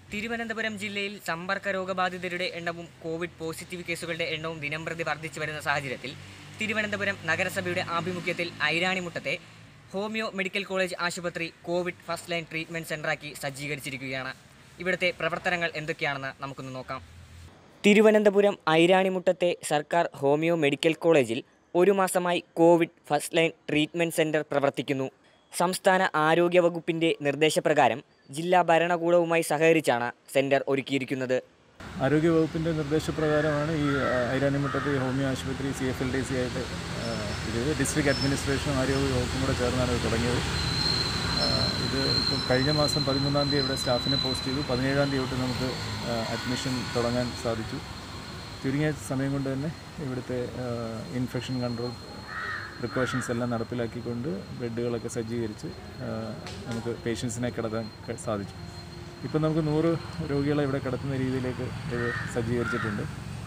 തിരുവനന്തപുരം ജില്ലയിൽ സമ്പർക്ക രോഗബാധിതരുടെ എണ്ണവും കോവിഡ് പോസിറ്റീവ് കേസുകളുടെ എണ്ണവും ദിനംപ്രതി വർദ്ധിച്ചു വരുന്ന സാഹചര്യത്തിൽ തിരുവനന്തപുരം നഗരസഭയുടെ ആഭിമുഖ്യത്തിൽ ഐരാണിമുട്ടത്തെ ഹോമിയോ മെഡിക്കൽ കോളേജ് ആശുപത്രി കോവിഡ് ഫസ്റ്റ് ലൈൻ ട്രീറ്റ്മെൻറ്റ് സെൻ്ററാക്കി സജ്ജീകരിച്ചിരിക്കുകയാണ് ഇവിടുത്തെ പ്രവർത്തനങ്ങൾ എന്തൊക്കെയാണെന്ന് നമുക്കൊന്ന് നോക്കാം തിരുവനന്തപുരം ഐരാണിമുട്ടത്തെ സർക്കാർ ഹോമിയോ മെഡിക്കൽ കോളേജിൽ ഒരു മാസമായി covid first line treatment centre പ്രവർത്തിക്കുന്നു സംസ്ഥാന ആരോഗ്യ വകുപ്പിൻ്റെ നിർദ്ദേശപ്രകാരം ജില്ലാ ഭരണകൂടവുമായി സഹകരിച്ചാണ് സെൻറ്റർ ഒരുക്കിയിരിക്കുന്നത് ആരോഗ്യവകുപ്പിൻ്റെ നിർദ്ദേശപ്രകാരമാണ് ഈ ആ, ഐരാണിമുട്ടത്ത് ഈ ഹോമിയോ ആശുപത്രി C F L D C ആയിട്ട് ആ, ഇത് ഡിസ്ട്രിക്ട് അഡ്മിനിസ്ട്രേഷനും ആരോഗ്യ വകുപ്പും കൂടെ ചേർന്നാണ് ഇത് തുടങ്ങിയത് ആ, ഇത് ഇപ്പം കഴിഞ്ഞ മാസം പതിമൂന്നാം തീയതി ഇവിടെ സ്റ്റാഫിനെ പോസ്റ്റ് ചെയ്തു പതിനേഴാം തീയതി തൊട്ട് നമുക്ക് അഡ്മിഷൻ തുടങ്ങാൻ സാധിച്ചു ചുരുങ്ങിയ സമയം കൊണ്ട് തന്നെ ഇവിടുത്തെ ഇൻഫെക്ഷൻ കൺട്രോൾ പ്രിക്കോഷൻസ് എല്ലാം നടപ്പിലാക്കിക്കൊണ്ട് ബെഡുകളൊക്കെ സജ്ജീകരിച്ച് ആ, നമുക്ക് പേഷ്യൻസിനെ കിടത്താൻ ക- സാധിച്ചു ഇപ്പം നമുക്ക് നൂറ് രോഗികളെ ഇവിടെ കിടത്തുന്ന രീതിയിലേക്ക് ഇത് സജ്ജീകരിച്ചിട്ടുണ്ട്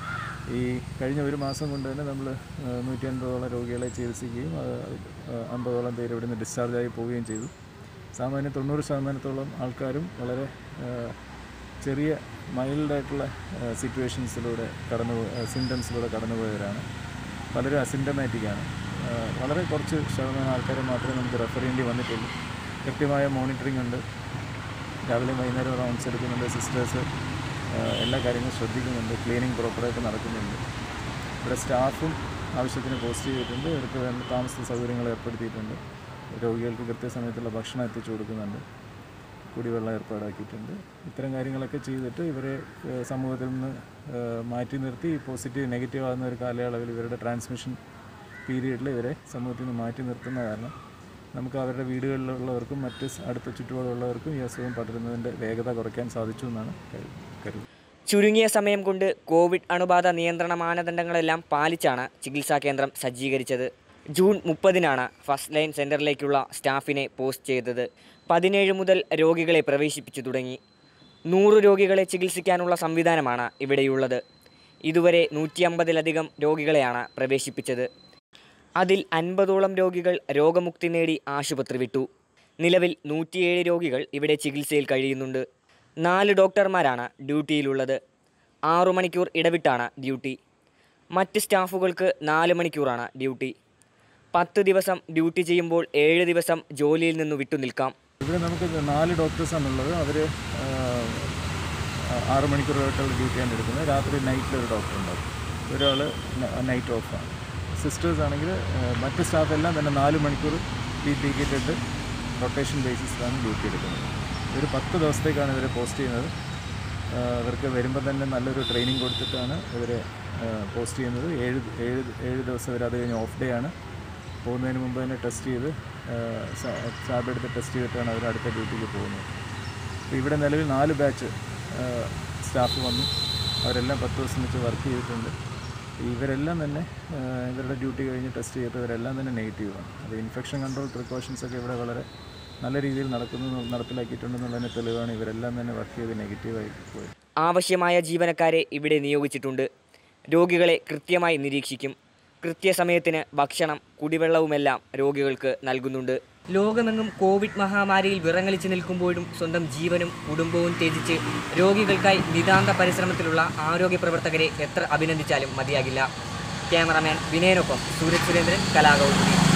ഈ കഴിഞ്ഞ ഒരു മാസം കൊണ്ട് തന്നെ നമ്മൾ നൂറ്റി അൻപതോളം രോഗികളെ ചികിത്സിക്കുകയും ആ, ആ, അമ്പതോളം പേര് ഇവിടുന്ന് ഡിസ്ചാർജായി പോവുകയും ചെയ്തു സാമാന്യം തൊണ്ണൂറ് ശതമാനത്തോളം ആൾക്കാരും വളരെ ആ, ചെറിയ മൈൽഡായിട്ടുള്ള സിറ്റുവേഷൻസിലൂടെ കടന്നു സിംറ്റംസിലൂടെ കടന്നുപോയവരാണ് പലരും അസിംറ്റമാറ്റിക്കാണ് വളരെ കുറച്ച് ശതമാനം ആൾക്കാരെ മാത്രമേ നമുക്ക് റെഫർ ചെയ്യേണ്ടി വന്നിട്ടുള്ളൂ കൃത്യമായ മോണിറ്ററിംഗ് ഉണ്ട് രാവിലെ വൈകുന്നേരം റൗണ്ട്സ് എടുക്കുന്നുണ്ട് സിസ്റ്റേഴ്സ് എല്ലാ കാര്യങ്ങളും ശ്രദ്ധിക്കുന്നുണ്ട് ക്ലീനിങ് പ്രോപ്പറായിട്ട് നടക്കുന്നുണ്ട് ഇവിടെ സ്റ്റാഫും ആവശ്യത്തിന് പോസ്റ്റ് ചെയ്തിട്ടുണ്ട് ഇവർക്ക് വേണ്ട താമസ സൗകര്യങ്ങൾ ഏർപ്പെടുത്തിയിട്ടുണ്ട് രോഗികൾക്ക് കൃത്യസമയത്തുള്ള ഭക്ഷണം എത്തിച്ചു കൊടുക്കുന്നുണ്ട് കുടിവെള്ളം ഏർപ്പാടാക്കിയിട്ടുണ്ട് ഇത്തരം കാര്യങ്ങളൊക്കെ ചെയ്തിട്ട് ഇവരെ ഏഹ്, സമൂഹത്തിൽ നിന്ന് ഏഹ്, മാറ്റി നിർത്തി പോസിറ്റീവ് നെഗറ്റീവ് ആകുന്ന ഒരു കാലയളവിൽ ഇവരുടെ ട്രാൻസ്മിഷൻ പീരീഡിൽ ഇവരെ സമൂഹത്തിൽ നിന്ന് മാറ്റി നിർത്തുന്ന കാരണം നമുക്ക് അവരുടെ വീടുകളിലുള്ളവർക്കും മറ്റ് സ് അടുത്ത ചുറ്റുപാടുള്ളവർക്കും ഈ അസുഖം പടരുന്നതിൻ്റെ വേഗത കുറയ്ക്കാൻ സാധിച്ചു എന്നാണ് കരു- കരുതുന്നത് ചുരുങ്ങിയ സമയം കൊണ്ട് കോവിഡ് അണുബാധ നിയന്ത്രണ മാനദണ്ഡങ്ങളെല്ലാം പാലിച്ചാണ് ചികിത്സാ കേന്ദ്രം സജ്ജീകരിച്ചത് ജൂൺ മുപ്പതിനാണ് ഫസ്റ്റ് ലൈൻ സെൻറ്ററിലേക്കുള്ള സ്റ്റാഫിനെ പോസ്റ്റ് ചെയ്തത് പതിനേഴ് മുതൽ രോഗികളെ പ്രവേശിപ്പിച്ചു തുടങ്ങി നൂറ് രോഗികളെ ചികിത്സിക്കാനുള്ള സംവിധാനമാണ് ഇവിടെയുള്ളത് ഇതുവരെ നൂറ്റി അമ്പതിലധികം രോഗികളെയാണ് പ്രവേശിപ്പിച്ചത് അതിൽ അൻപതോളം രോഗികൾ രോഗമുക്തി നേടി ആശുപത്രി വിട്ടു നിലവിൽ നൂറ്റിയേഴ് രോഗികൾ ഇവിടെ ചികിത്സയിൽ കഴിയുന്നുണ്ട് നാല് ഡോക്ടർമാരാണ് ഡ്യൂട്ടിയിലുള്ളത് ആറു മണിക്കൂർ ഇടവിട്ടാണ് ഡ്യൂട്ടി മറ്റ് സ്റ്റാഫുകൾക്ക് നാല് മണിക്കൂറാണ് ഡ്യൂട്ടി പത്ത് ദിവസം ഡ്യൂട്ടി ചെയ്യുമ്പോൾ ഏഴ് ദിവസം ജോലിയിൽ നിന്ന് വിട്ടുനിൽക്കാം ഇവിടെ നമുക്ക് നാല് ഡോക്ടേഴ്സാണുള്ളത് അവർ ആറ് മണിക്കൂറായിട്ടുള്ള ഡ്യൂട്ടിയാണ് എടുക്കുന്നത് രാത്രി നൈറ്റിൽ ഒരു ഡോക്ടർ ഉണ്ടാവും ഒരാൾ നൈറ്റ് ഓഫാണ് സിസ്റ്റേഴ്സ് ആണെങ്കിൽ മറ്റ് സ്റ്റാഫ് എല്ലാം തന്നെ നാല് മണിക്കൂർ പി ടിക്കറ്റ് ഇട്ട് റൊട്ടേഷൻ ബേസിസിലാണ് ഡ്യൂട്ടി എടുക്കുന്നത് ഒരു പത്ത് ദിവസത്തേക്കാണ് ഇവരെ പോസ്റ്റ് ചെയ്യുന്നത് ആ, ഇവർക്ക് വരുമ്പോൾ തന്നെ നല്ലൊരു ട്രെയിനിങ് കൊടുത്തിട്ടാണ് ഇവരെ പോസ്റ്റ് ചെയ്യുന്നത് ഏഴ് ഏഴ് ഏഴ് ദിവസം വരെ അത് കഴിഞ്ഞ് ഓഫ് ഡേ ആണ് പോകുന്നതിന് മുമ്പ് തന്നെ ടെസ്റ്റ് ചെയ്ത് സ്വാബ് എടുത്ത് ടെസ്റ്റ് ചെയ്തിട്ടാണ് അവർ അടുത്ത ഡ്യൂട്ടിക്ക് പോകുന്നത് അപ്പോൾ ഇവിടെ നിലവിൽ നാല് ബാച്ച് സ്റ്റാഫ് വന്നു അവരെല്ലാം പത്ത് ദിവസം വെച്ച് വർക്ക് ചെയ്തിട്ടുണ്ട് ഇവരെല്ലാം തന്നെ ആ, ഇവരുടെ ഡ്യൂട്ടി കഴിഞ്ഞ് ടെസ്റ്റ് ചെയ്തവരെല്ലാം തന്നെ നെഗറ്റീവാണ് അത് ഇൻഫെക്ഷൻ കൺട്രോൾ പ്രിക്കോഷൻസ് ഒക്കെ ഇവിടെ വളരെ നല്ല രീതിയിൽ നടക്കുന്നു നടപ്പിലാക്കിയിട്ടുണ്ടെന്നുള്ളതിന് തെളിവാണ് ഇവരെല്ലാം തന്നെ വർക്ക് ചെയ്ത് നെഗറ്റീവായി പോയത് ആവശ്യമായ ജീവനക്കാരെ ഇവിടെ നിയോഗിച്ചിട്ടുണ്ട് രോഗികളെ കൃത്യമായി നിരീക്ഷിക്കും കൃത്യസമയത്തിന് ഭക്ഷണം കുടിവെള്ളവുമെല്ലാം രോഗികൾക്ക് നൽകുന്നുണ്ട് ലോകമെങ്ങും കോവിഡ് മഹാമാരിയിൽ വിറങ്ങലിച്ച് നിൽക്കുമ്പോഴും സ്വന്തം ജീവനും കുടുംബവും ത്യജിച്ച് രോഗികൾക്കായി നിതാന്ത പരിശ്രമത്തിലുള്ള ആരോഗ്യ പ്രവർത്തകരെ എത്ര അഭിനന്ദിച്ചാലും മതിയാകില്ല ക്യാമറാമാൻ വിനയനൊപ്പം സൂരജ് സുരേന്ദ്രൻ കലാകൗമുദി